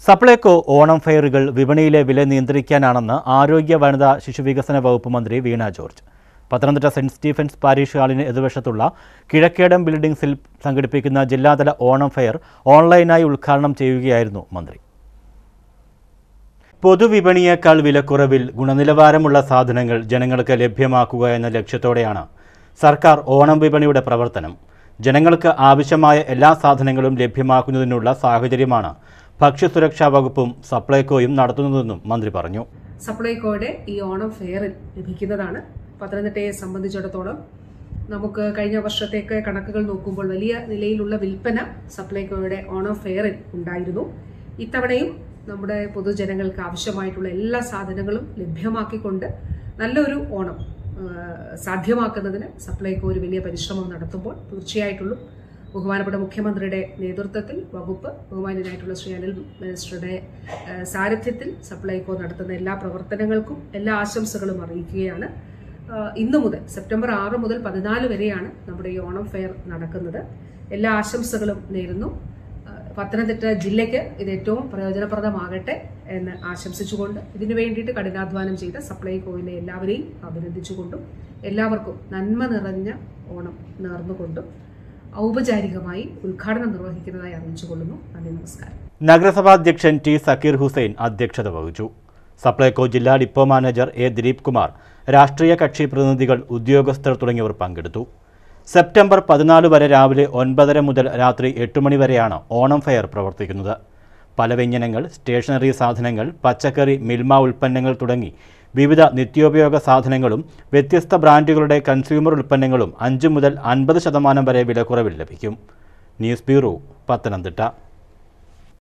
സപ്ലൈകോ ഓണം ഫെയറുകൾ വിപണിയിലെ വില നിയന്ത്രിക്കാനാണെന്ന് ആരോഗ്യ വനിതാ ശിശുവികസന വകുപ്പ് മന്ത്രി Veena George Pathanamthitta saint Stephen's parish ഹാളിന് എതിർവശത്തുള്ള കിഴക്കേടം ബിൽഡിംഗ്സിൽ സംഘടിപ്പിക്കുന്ന ജില്ലാതല ഓണം ഫെയർ ഓൺലൈനായി ഉദ്ഘാടനം ചെയ്യുകയായിരുന്നു മന്ത്രി പൊതുവിപണിയേക്കാൾ വിലക്കുറവിൽ ഗുണനിലവാരമുള്ള സാധനങ്ങൾ ജനങ്ങൾക്ക് ലഭ്യമാക്കുക എന്ന ലക്ഷ്യത്തോടെയാണ് സർക്കാർ ഓണം വിപണിയുടെ പ്രവർത്തനം ജനങ്ങൾക്ക് ആവശ്യമായ എല്ലാ സാധനങ്ങളും ലഭ്യമാക്കുന്നതിനുള്ള സാഹചര്യമാണ് ഭക്ഷ്യസുരക്ഷാ വകുപ്പും സപ്ലൈകോയും നടത്തുന്നതെന്നും മന്ത്രി പറഞ്ഞു സപ്ലൈകോയുടെ ഈ ഓണം ഫെയറിൽ ലഭിക്കുന്നതാണ് പത്തനംതിട്ടയെ സംബന്ധിച്ചിടത്തോളം നമുക്ക് കഴിഞ്ഞ വർഷത്തേക്ക് കണക്കുകൾ നോക്കുമ്പോൾ വലിയ നിലയിലുള്ള വിൽപ്പന സപ്ലൈകോയുടെ ഓണം ഫെയറിൽ ഉണ്ടായിരുന്നു ഇത്തവണയും നമ്മുടെ പൊതുജനങ്ങൾക്ക് ആവശ്യമായിട്ടുള്ള എല്ലാ സാധനങ്ങളും ലഭ്യമാക്കിക്കൊണ്ട് നല്ലൊരു ഓണം ആ, സാധ്യമാക്കുന്നതിന് സപ്ലൈകോ ഒരു വലിയ പരിശ്രമം നടത്തുമ്പോൾ തീർച്ചയായിട്ടുള്ളും ബഹുമാനപ്പെട്ട മുഖ്യമന്ത്രിയുടെ നേതൃത്വത്തിൽ വകുപ്പ് ബഹുമാനായിട്ടുള്ള ശ്രീ അനിൽ മിനിസ്റ്ററുടെ ആ, സാരഥ്യത്തിൽ സപ്ലൈകോ നടത്തുന്ന എല്ലാ പ്രവർത്തനങ്ങൾക്കും എല്ലാ ആശംസകളും അറിയിക്കുകയാണ് ആ, ഇന്നു മുതൽ സെപ്റ്റംബർ ആറ് മുതൽ പതിനാല് വരെയാണ് നമ്മുടെ ഈ ഓണം ഫെയർ നടക്കുന്നത് എല്ലാ ആശംസകളും നേരുന്നു ആ, പത്തനംതിട്ട ജില്ലയ്ക്ക് ഇത് ഏറ്റവും പ്രയോജനപ്രദമാകട്ടെ എന്ന് ആശംസിച്ചുകൊണ്ട് ഇതിനു വേണ്ടിയിട്ട് കഠിനാധ്വാനം ചെയ്ത സപ്ലൈകോയിലെ എല്ലാവരെയും അഭിനന്ദിച്ചുകൊണ്ടും എല്ലാവർക്കും നന്മ നിറഞ്ഞ ഓണം നേർന്നുകൊണ്ടും ഔപചാരികമായി ഉദ്ഘാടനം നിർവഹിക്കുന്നതായി അറിയിച്ചുകൊള്ളുന്നു നന്ദി നമസ്കാരം നഗരസഭാ അധ്യക്ഷൻ ടി സക്കീർ ഹുസൈൻ അധ്യക്ഷത വഹിച്ചു സപ്ലൈകോ ജില്ലാ depot manager A Dileep Kumar രാഷ്ട്രീയ കക്ഷി പ്രതിനിധികൾ ഉദ്യോഗസ്ഥർ തുടങ്ങിയവർ പങ്കെടുത്തു സെപ്റ്റംബർ പതിനാല് വരെ രാവിലെ ഒൻപതര മുതൽ രാത്രി എട്ട് മണി വരെയാണ് ഓണം ഫെയർ പ്രവർത്തിക്കുന്നത് പലവ്യഞ്ജനങ്ങൾ സ്റ്റേഷനറി സാധനങ്ങൾ പച്ചക്കറി മിൽമ ഉൽപ്പന്നങ്ങൾ തുടങ്ങി വിവിധ നിത്യോപയോഗ സാധനങ്ങളും വ്യത്യസ്ത ബ്രാൻഡുകളുടെ കൺസ്യൂമർ ഉൽപ്പന്നങ്ങളും അഞ്ച് മുതൽ അൻപത് ശതമാനം വരെ വിലക്കുറവിൽ ലഭിക്കും ന്യൂസ് ബ്യൂറോ പത്തനംതിട്ട